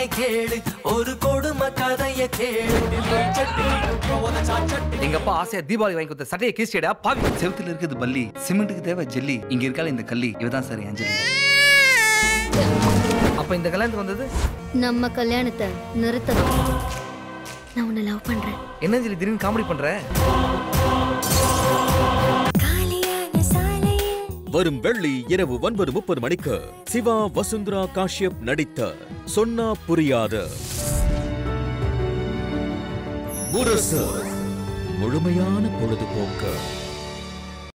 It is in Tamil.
கதையை கேளு ஒரு கொடுமை கதையை கேளு எங்க அப்பா ஆசையா தீபாவளி வாங்கி கொடுத்த சட்டையை கீஸ்டேடா பாவி செவுத்துல இருக்குது பல்லி சிமெண்ட்டுக்கு தேவை ஜெல்லி இங்க இருக்கால இந்த கல்லி இவதான் சார் அஞ்சலி அப்ப இந்த கல்யாணத்துக்கு வந்தது நம்ம கல்யாணத்தை நிறுத்தணும் நான் உன்னை லவ் பண்றேன் என்ன அஞ்சலி திடீர்னு காமெடி பண்ற வரும் வெள்ளி இரவு ஒன்பது முப்பது மணிக்கு சிவா வசுந்தரா காஷ்யப் நடித்த சொன்னா புரியாத முரசு முழுமையான பொழுதுபோக்கு